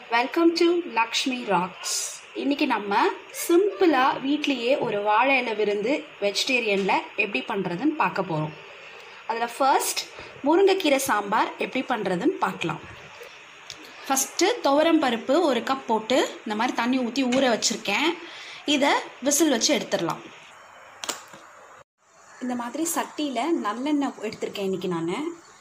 welcome to Lakshmi rocks இன்னைக்கு நம்ம சிம்பிளாக வீட்லேயே ஒரு வாழை இலை விருந்து வெஜிடேரியனில் எப்படி பண்ணுறதுன்னு பார்க்க போகிறோம் அதில் ஃபர்ஸ்ட் முருங்கைக்கீரை சாம்பார் எப்படி பண்ணுறதுன்னு பார்க்கலாம் ஃபஸ்ட்டு துவரம் பருப்பு ஒரு கப் போட்டு இந்த மாதிரி தண்ணி ஊற்றி ஊற வச்சுருக்கேன் இதை விசில் வச்சு எடுத்துடலாம் இந்த மாதிரி சட்டியில் நல்லெண்ணெய் எடுத்திருக்கேன் இன்றைக்கி நான்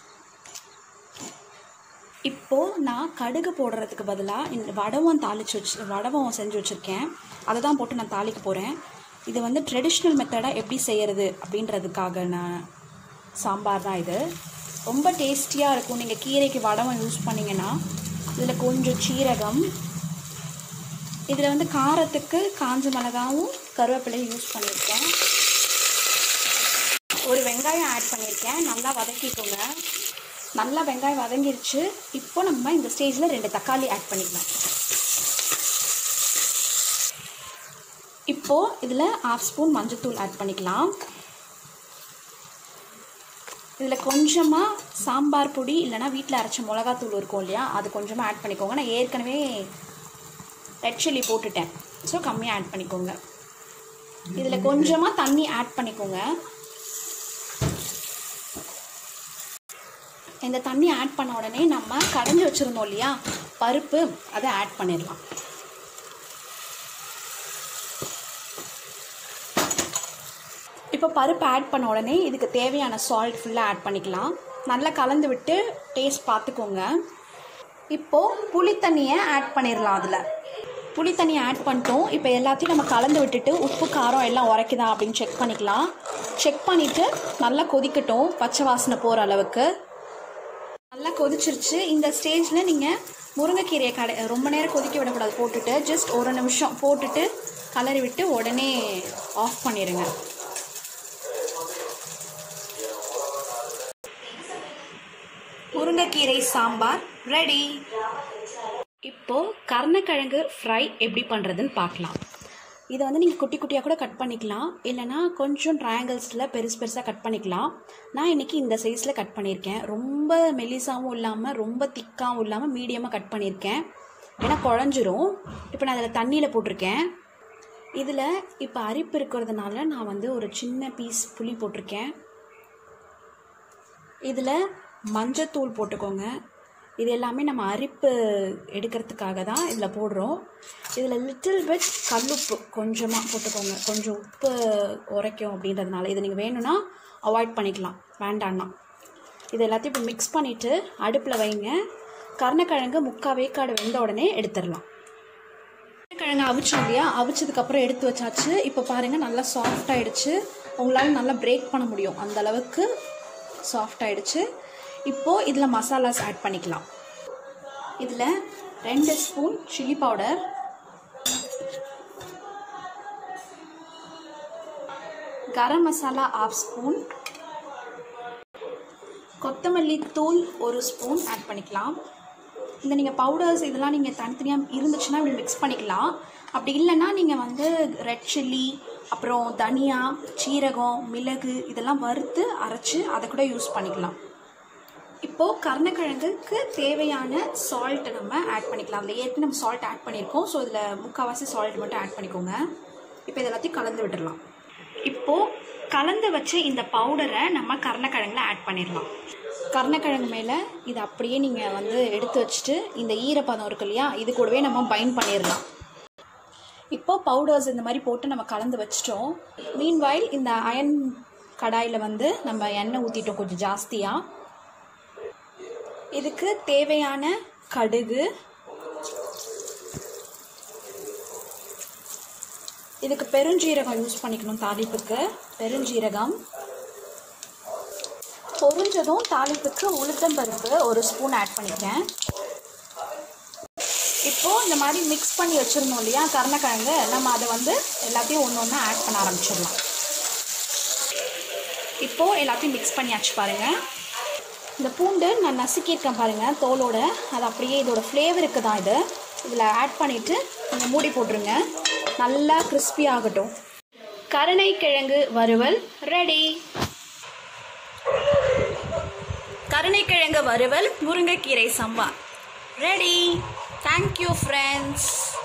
இப்போது நான் கடுகு போடுறதுக்கு பதிலாக இந்த வடவம் தாளிச்சு வச்சு வடவம் செஞ்சு வச்சுருக்கேன் அதை தான் போட்டு நான் தாளிக்க போகிறேன் இது வந்து ட்ரெடிஷ்னல் மெத்தடாக எப்படி செய்கிறது அப்படின்றதுக்காக நான் சாம்பார் தான் இது ரொம்ப டேஸ்டியாக இருக்கும் நீங்கள் கீரைக்கு வடவம் யூஸ் பண்ணிங்கன்னா இதில் கொஞ்சம் சீரகம் இதில் வந்து காரத்துக்கு காஞ்ச மிளகாவும் கருவேப்பிலையும் யூஸ் பண்ணியிருக்கேன் ஒரு வெங்காயம் ஆட் பண்ணியிருக்கேன் நல்லா வதக்கிக்கோங்க நல்லா வெங்காயம் வதங்கிருச்சு இப்போ நம்ம இந்த ஸ்டேஜில் ரெண்டு தக்காளி ஆட் பண்ணிக்கலாம் இப்போது இதில் ஹாஃப் ஸ்பூன் மஞ்சத்தூள் ஆட் பண்ணிக்கலாம் இதில் கொஞ்சமாக சாம்பார் பொடி இல்லைனா வீட்டில் அரைச்ச மிளகாத்தூள் இருக்கும் இல்லையா அது கொஞ்சமாக ஆட் பண்ணிக்கோங்க நான் ஏற்கனவே ரெட் சில்லி போட்டுட்டேன் ஸோ கம்மியாக ஆட் பண்ணிக்கோங்க இதில் கொஞ்சமாக தண்ணி ஆட் பண்ணிக்கோங்க இந்த தண்ணி ஆட் பண்ண உடனே நம்ம கடைஞ்சி வச்சுருந்தோம் இல்லையா பருப்பு அதை ஆட் பண்ணிடலாம் இப்போ பருப்பு ஆட் பண்ண உடனே இதுக்கு தேவையான சால்ட் ஃபுல்லாக ஆட் பண்ணிக்கலாம் நல்லா கலந்து விட்டு டேஸ்ட் பார்த்துக்கோங்க இப்போது புளி தண்ணியை ஆட் பண்ணிடலாம் அதில் புளி தண்ணியை ஆட் பண்ணிட்டோம் இப்போ எல்லாத்தையும் நம்ம கலந்து விட்டுட்டு உப்பு காரம் எல்லாம் உரைக்குதா அப்படின்னு செக் பண்ணிக்கலாம் செக் பண்ணிவிட்டு நல்லா கொதிக்கட்டும் பச்சை வாசனை போகிற அளவுக்கு நல்லா கொதிச்சிருச்சு இந்த ஸ்டேஜில் நீங்கள் முருங்கைக்கீரையை கடை ரொம்ப நேரம் கொதிக்க விடக்கூடாது போட்டுட்டு ஜஸ்ட் ஒரு நிமிஷம் போட்டுட்டு கலரி விட்டு உடனே ஆஃப் பண்ணிடுங்க முருங்கைக்கீரை சாம்பார் ரெடி இப்போது கருணக்கிழங்கு ஃப்ரை எப்படி பண்ணுறதுன்னு பார்க்கலாம் இதை வந்து நீங்கள் குட்டி குட்டியாக கூட கட் பண்ணிக்கலாம் இல்லைனா கொஞ்சம் ட்ரையாங்கிள்ஸில் பெருசு பெருசாக கட் பண்ணிக்கலாம் நான் இன்றைக்கி இந்த சைஸில் கட் பண்ணியிருக்கேன் ரொம்ப மெலிசாவும் இல்லாமல் ரொம்ப திக்காகவும் இல்லாமல் மீடியமாக கட் பண்ணியிருக்கேன் ஏன்னா குழஞ்சிரும் இப்போ நான் அதில் தண்ணியில் போட்டிருக்கேன் இதில் இப்போ அரிப்பு இருக்கிறதுனால நான் வந்து ஒரு சின்ன பீஸ் புளி போட்டிருக்கேன் இதில் மஞ்சத்தூள் போட்டுக்கோங்க இது எல்லாமே நம்ம அரிப்பு எடுக்கிறதுக்காக தான் இதில் போடுறோம் இதில் லிட்டில் பிட் கல்லுப்பு கொஞ்சமாக போட்டுக்கோங்க கொஞ்சம் உப்பு உரைக்கும் அப்படின்றதுனால இது நீங்கள் வேணும்னா அவாய்ட் பண்ணிக்கலாம் வேண்டான்னா இது எல்லாத்தையும் இப்போ மிக்ஸ் பண்ணிவிட்டு அடுப்பில் வைங்க கருணக்கிழங்கு முக்கால் வேக்காடு வெந்த உடனே எடுத்துடலாம் கருணக்கிழங்கு அவிச்சோம் இல்லையா அவிச்சதுக்கப்புறம் எடுத்து வச்சாச்சு இப்போ பாருங்கள் நல்லா சாஃப்ட் ஆகிடுச்சு உங்களால் நல்லா பிரேக் பண்ண முடியும் அந்த அளவுக்கு சாஃப்ட் ஆகிடுச்சு இப்போது இதில் மசாலாஸ் ஆட் பண்ணிக்கலாம் இதில் ரெண்டு spoon chilli powder garam masala half spoon கொத்தமல்லி தூள் ஒரு ஸ்பூன் ஆட் பண்ணிக்கலாம் இந்த நீங்கள் பவுடர்ஸ் இதெல்லாம் நீங்கள் தனித்தனியாக இருந்துச்சுன்னா இப்படி மிக்ஸ் பண்ணிக்கலாம் அப்படி இல்லைன்னா நீங்கள் வந்து ரெட் சில்லி அப்புறம் தனியா சீரகம் மிளகு இதெல்லாம் வறுத்து அரைச்சி அதை கூட யூஸ் பண்ணிக்கலாம் இப்போது கருணக்கிழங்குக்கு தேவையான சால்ட் நம்ம ஆட் பண்ணிக்கலாம் அதில் ஏற்கனவே நம்ம சால்ட் ஆட் பண்ணியிருக்கோம் ஸோ இதில் முக்கால்வாசி சால்ட் மட்டும் ஆட் பண்ணிக்கோங்க இப்போ இது எல்லாத்தையும் கலந்து விட்டுடலாம் இப்போது கலந்து வச்ச இந்த பவுடரை நம்ம கருணக்கிழங்குல ஆட் பண்ணிடலாம் கருணக்கிழங்கு மேலே இது அப்படியே நீங்கள் வந்து எடுத்து வச்சுட்டு இந்த ஈரப்பதம் இருக்கு இல்லையா இது கூடவே நம்ம பைண்ட் பண்ணிடலாம் இப்போ பவுடர்ஸ் இந்த மாதிரி போட்டு நம்ம கலந்து வச்சிட்டோம் மீன்வாயில் இந்த அயன் கடாயில் வந்து நம்ம எண்ணெய் ஊற்றிட்டோம் கொஞ்சம் ஜாஸ்தியாக இதுக்கு தேவையான கடுகு இதுக்கு பெருஞ்சீரகம் யூஸ் பண்ணிக்கணும் தாளிப்புக்கு பெருஞ்சீரகம் பொரிஞ்சதும் தாளிப்புக்கு உளுத்தம் பருப்பு ஒரு ஸ்பூன் ஆட் பண்ணிக்கிறேன் இப்போது இந்த மாதிரி மிக்ஸ் பண்ணி வச்சுருந்தோம் இல்லையா கருணக்கிழங்கு நம்ம அதை வந்து எல்லாத்தையும் ஒன்று ஒன்று ஆட் பண்ண ஆரம்பிச்சிடலாம் இப்போது எல்லாத்தையும் மிக்ஸ் பண்ணியாச்சு பாருங்கள் இந்த பூண்டு நான் நசுக்கியிருக்கேன் பாருங்கள் தோலோட அது அப்படியே இதோட ஃப்ளேவருக்கு தான் இது இதில் ஆட் பண்ணிவிட்டு நீங்கள் மூடி போட்டுருங்க நல்லா கிறிஸ்பி ஆகட்டும் கருணைக்கிழங்கு வறுவல் ரெடி கருணைக்கிழங்கு வறுவல் முருங்கைக்கீரை sambar ready thank thank you friends